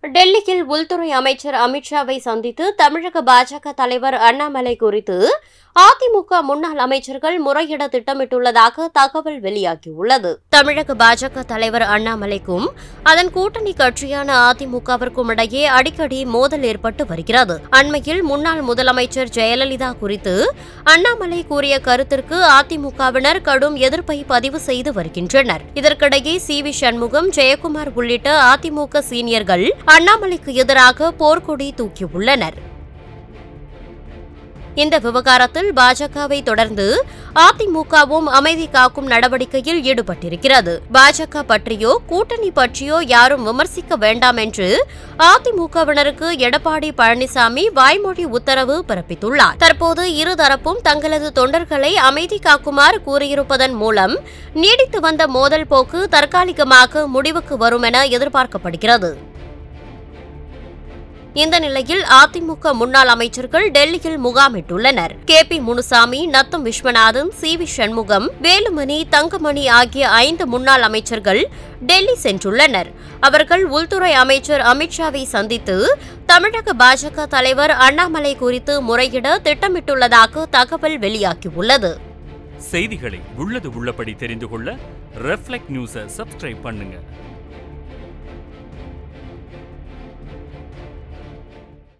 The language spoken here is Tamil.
டெல்லியில் உள்துறை அமைச்சர் அமித்ஷாவை சந்தித்து தமிழக பாஜக தலைவர் அண்ணாமலை குறித்து அதிமுக முன்னாள் அமைச்சர்கள் முறையிட திட்டமிட்டுள்ளதாக தகவல் வெளியாகியுள்ளது தமிழக பாஜக தலைவர் அண்ணாமலைக்கும் அதன் கூட்டணி கட்சியான அதிமுகவிற்கும் இடையே அடிக்கடி மோதல் ஏற்பட்டு வருகிறது அண்மையில் முன்னாள் முதலமைச்சர் ஜெயலலிதா குறித்து அண்ணாமலை கூறிய கருத்திற்கு அதிமுகவினர் கடும் எதிர்ப்பை பதிவு செய்து வருகின்றனர் இதற்கிடையே சி வி சண்முகம் ஜெயக்குமார் உள்ளிட்ட அதிமுக சீனியர்கள் அண்ணாமலைக்கு எதிராக போர்க்கொடி தூக்கியுள்ளனர் இந்த விவகாரத்தில் பாஜகவை தொடர்ந்து அதிமுகவும் அமைதி காக்கும் நடவடிக்கையில் ஈடுபட்டிருக்கிறது பாஜக பற்றியோ கூட்டணி பற்றியோ யாரும் விமர்சிக்க வேண்டாம் என்று அதிமுகவினருக்கு எடப்பாடி பழனிசாமி வாய்மொழி உத்தரவு பிறப்பித்துள்ளார் தற்போது இருதரப்பும் தங்களது தொண்டர்களை அமைதி காக்குமாறு கூறியிருப்பதன் மூலம் நீடித்து வந்த மோதல் போக்கு தற்காலிகமாக முடிவுக்கு வரும் என எதிர்பார்க்கப்படுகிறது இந்த நிலையில் அதிமுக முன்னாள் அமைச்சர்கள் டெல்லியில் முகாமிட்டுள்ளனர் K P Munusamy Natham Viswanathan C V Shanmugam Velumani Thangamani ஆகிய ஐந்து முன்னாள் அமைச்சர்கள் டெல்லி சென்றுள்ளனர் அவர்கள் உள்துறை அமைச்சர் அமித்ஷாவை சந்தித்து தமிழக பாஜக தலைவர் அண்ணாமலை குறித்து முறையிட திட்டமிட்டுள்ளதாக தகவல் வெளியாகியுள்ளது செய்திகளை உள்ளது உள்ளபடி தெரிந்து கொள்ள ரெஃப்ளெக்ட் நியூஸை சப்ஸ்கிரைப் பண்ணுங்க